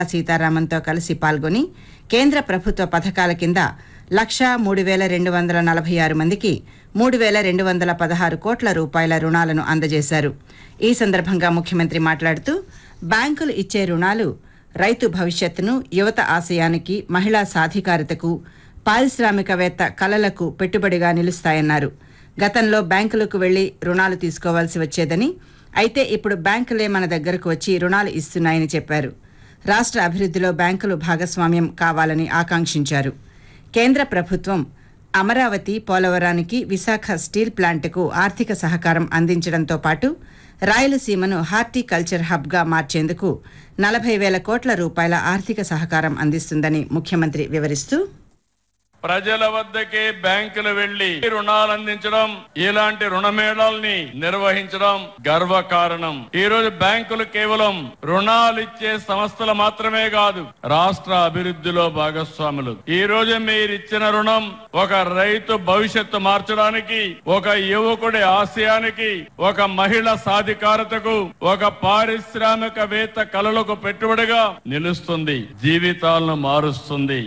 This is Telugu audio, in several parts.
సీతారామన్తో కలిసి పాల్గొని కేంద్ర ప్రభుత్వ పథకాల కింద లక్షా మూడు వేల రెండు వందల నలభై ఆరు మందికి మూడు వేల రెండు వందల పదహారు కోట్ల రూపాయల రుణాలను అందజేశారు ఈ సందర్భంగా ముఖ్యమంత్రి మాట్లాడుతూ బ్యాంకులు ఇచ్చే రుణాలు రైతు భవిష్యత్తును యువత ఆశయానికి మహిళా సాధికారతకు పారిశ్రామికవేత్త కలలకు పెట్టుబడిగా నిలుస్తాయన్నారు గతంలో బ్యాంకులకు వెళ్లి రుణాలు తీసుకోవాల్సి వచ్చేదని అయితే ఇప్పుడు బ్యాంకులే మన దగ్గరకు వచ్చి రుణాలు ఇస్తున్నాయని చెప్పారు రాష్ట్ర అభివృద్ధిలో బ్యాంకులు భాగస్వామ్యం కావాలని ఆకాంక్షించారు కేంద్ర ప్రభుత్వం అమరావతి పోలవరానికి విశాఖ స్టీల్ ప్లాంటుకు ఆర్థిక సహకారం అందించడంతో పాటు రాయలసీమను హార్టికల్చర్ హబ్గా మార్చేందుకు నలభై వేల కోట్ల రూపాయల ఆర్థిక సహకారం అందిస్తుందని ముఖ్యమంత్రి వివరిస్తూ ప్రజల వద్దకే బ్యాంకులు వెళ్లి రుణాలు అందించడం ఇలాంటి రుణమేళాల్ని నిర్వహించడం గర్వకారణం ఈ రోజు బ్యాంకులు కేవలం రుణాలు ఇచ్చే సంస్థలు మాత్రమే కాదు రాష్ట్ర అభివృద్ధిలో భాగస్వాములు ఈ రోజు మీరు ఇచ్చిన రుణం ఒక రైతు భవిష్యత్తు మార్చడానికి ఒక యువకుడి ఆశయానికి ఒక మహిళ సాధికారతకు ఒక పారిశ్రామికవేత్త కలలకు పెట్టుబడిగా నిలుస్తుంది జీవితాలను మారుస్తుంది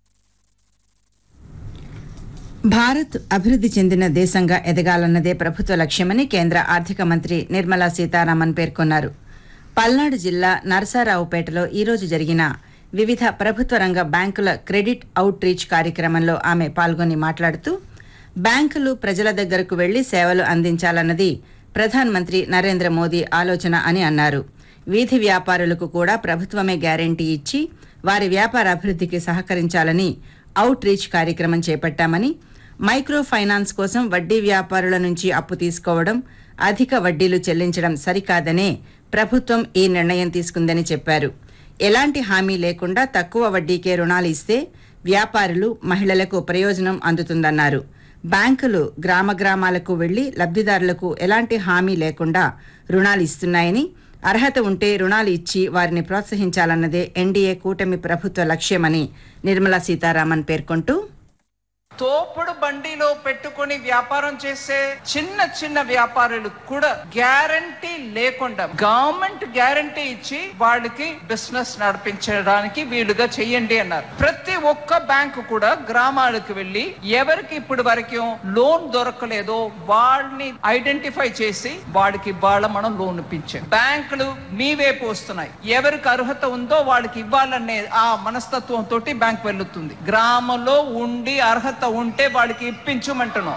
భారత్ అభివృద్ధి చెందిన దేశంగా ఎదగాలన్నదే ప్రభుత్వ లక్ష్యమని కేంద్ర ఆర్థిక మంత్రి నిర్మలా సీతారామన్ పేర్కొన్నారు పల్నాడు జిల్లా నరసారావుపేటలో ఈరోజు జరిగిన వివిధ ప్రభుత్వ రంగ బ్యాంకుల క్రెడిట్ అవుట్ రీచ్ కార్యక్రమంలో ఆమె పాల్గొని మాట్లాడుతూ బ్యాంకులు ప్రజల దగ్గరకు వెళ్లి సేవలు అందించాలన్నది ప్రధానమంత్రి నరేంద్ర మోదీ ఆలోచన అని అన్నారు వీధి వ్యాపారులకు కూడా ప్రభుత్వమే గ్యారెంటీ ఇచ్చి వారి వ్యాపార అభివృద్ధికి సహకరించాలని అవుట్ రీచ్ కార్యక్రమం చేపట్టామని మైక్రో ఫైనాన్స్ కోసం వడ్డీ వ్యాపారుల నుంచి అప్పు తీసుకోవడం అధిక వడ్డీలు చెల్లించడం సరికాదనే ప్రభుత్వం ఈ నిర్ణయం తీసుకుందని చెప్పారు ఎలాంటి హామీ లేకుండా తక్కువ వడ్డీకే రుణాలు ఇస్తే వ్యాపారులు మహిళలకు ప్రయోజనం అందుతుందన్నారు బ్యాంకులు గ్రామ గ్రామాలకు వెళ్లి లబ్ధిదారులకు ఎలాంటి హామీ లేకుండా రుణాలు ఇస్తున్నాయని అర్హత ఉంటే రుణాలు ఇచ్చి వారిని ప్రోత్సహించాలన్నదే ఎన్డీఏ కూటమి ప్రభుత్వ లక్ష్యమని నిర్మలా సీతారామన్ పేర్కొంటూ తోపుడు బండిలో పెట్టుకొని వ్యాపారం చేసే చిన్న చిన్న వ్యాపారులకు కూడా గ్యారంటీ లేకుండా గవర్నమెంట్ గ్యారంటీ ఇచ్చి వాళ్ళకి బిజినెస్ నడిపించడానికి వీలుగా చెయ్యండి అన్నారు ప్రతి ఒక్క బ్యాంకు కూడా గ్రామాలకు వెళ్ళి ఎవరికి ఇప్పుడు వరకు లోన్ దొరకలేదో వాళ్ళని ఐడెంటిఫై చేసి వాడికి వాళ్ళ మనం లోన్ ఇప్పించాం బ్యాంకులు మీ వైపు వస్తున్నాయి ఎవరికి అర్హత ఉందో వాళ్ళకి ఇవ్వాలనే ఆ మనస్తత్వం తోటి బ్యాంక్ వెళ్తుంది గ్రామంలో ఉండి అర్హత ఉంటే వాళ్ళకి ఇప్పించమంటున్నాం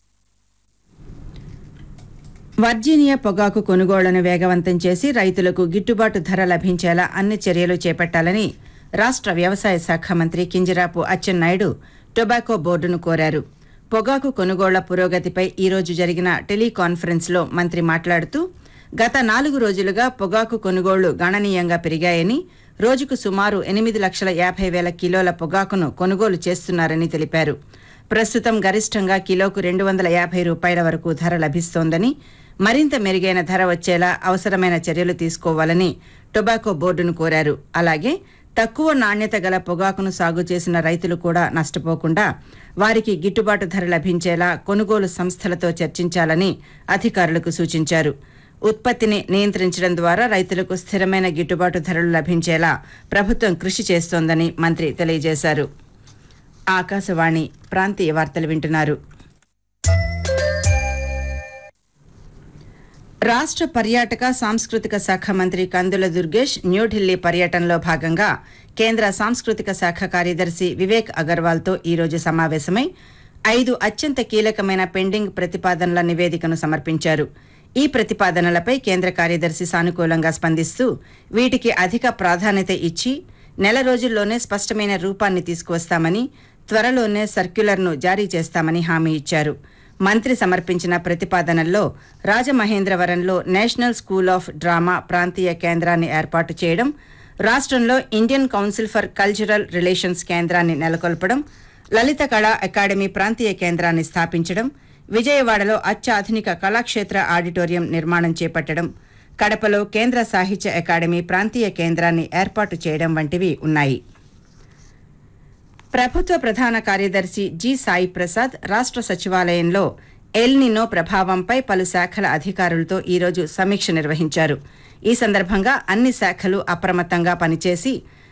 వర్జీనియా పొగాకు కొనుగోళ్లను వేగవంతం చేసి రైతులకు గిట్టుబాటు ధర లభించేలా అన్ని చర్యలు చేపట్టాలని రాష్ట్ర వ్యవసాయ శాఖ మంత్రి కింజరాపు అచ్చెన్నాయుడు టొబాకో బోర్డును కోరారు పొగాకు కొనుగోళ్ల పురోగతిపై ఈరోజు జరిగిన టెలికాన్ఫరెన్స్లో మంత్రి మాట్లాడుతూ గత నాలుగు రోజులుగా పొగాకు కొనుగోళ్లు గణనీయంగా పెరిగాయని రోజుకు సుమారు ఎనిమిది లక్షల యాభై వేల కిలోల పొగాకును కొనుగోలు చేస్తున్నారని తెలిపారు ప్రస్తుతం గరిష్టంగా కిలోకు రెండు వందల యాభై రూపాయల వరకు ధర లభిస్తోందని మరింత మెరుగైన ధర వచ్చేలా అవసరమైన చర్యలు తీసుకోవాలని టొబాకో బోర్డును కోరారు అలాగే తక్కువ నాణ్యత గల పొగాకును సాగు చేసిన రైతులు కూడా నష్టపోకుండా వారికి గిట్టుబాటు ధర లభించేలా కొనుగోలు సంస్థలతో చర్చించాలని అధికారులకు సూచించారు ఉత్పత్తిని నియంత్రించడం ద్వారా రైతులకు స్థిరమైన గిట్టుబాటు ధరలు లభించేలా ప్రభుత్వం కృషి చేస్తోందని మంత్రి తెలియజేశారు ఆకాశవాణి ప్రాంతీయ వార్తలు వింటున్నారు రాష్ట్ర పర్యాటక సాంస్కృతిక శాఖ మంత్రి కందుల దుర్గేష్ న్యూఢిల్లీ పర్యటనలో భాగంగా కేంద్ర సాంస్కృతిక శాఖ కార్యదర్శి వివేక్ అగర్వాల్తో ఈరోజు సమావేశమై ఐదు అత్యంత కీలకమైన పెండింగ్ ప్రతిపాదనల నివేదికను సమర్పించారు ఈ ప్రతిపాదనలపై కేంద్ర కార్యదర్శి సానుకూలంగా స్పందిస్తూ వీటికి అధిక ప్రాధాన్యత ఇచ్చి నెల రోజుల్లోనే స్పష్టమైన రూపాన్ని తీసుకువస్తామని త్వరలోనే సర్క్యులర్ను జారీ చేస్తామని హామీ ఇచ్చారు మంత్రి సమర్పించిన ప్రతిపాదనల్లో రాజమహేంద్రవరంలో నేషనల్ స్కూల్ ఆఫ్ డ్రామా ప్రాంతీయ కేంద్రాన్ని ఏర్పాటు చేయడం రాష్ట్రంలో Indian council for cultural relations కేంద్రాన్ని నెలకొల్పడం లలిత కళా అకాడమీ ప్రాంతీయ కేంద్రాన్ని స్థాపించడం విజయవాడలో అత్యాధునిక కళాక్షేత్ర ఆడిటోరియం నిర్మాణం చేపట్టడం కడపలో కేంద్ర సాహిత్య అకాడమీ ప్రాంతీయ కేంద్రాన్ని ఏర్పాటు చేయడం వంటివి ఉన్నాయి ప్రభుత్వ ప్రధాన కార్యదర్శి జి సాయి ప్రసాద్ రాష్ట్ర సచివాలయంలో ఎల్నినో ప్రభావంపై పలు శాఖల అధికారులతో ఈరోజు సమీక్ష నిర్వహించారు ఈ సందర్భంగా అన్ని శాఖలు అప్రమత్తంగా పనిచేసి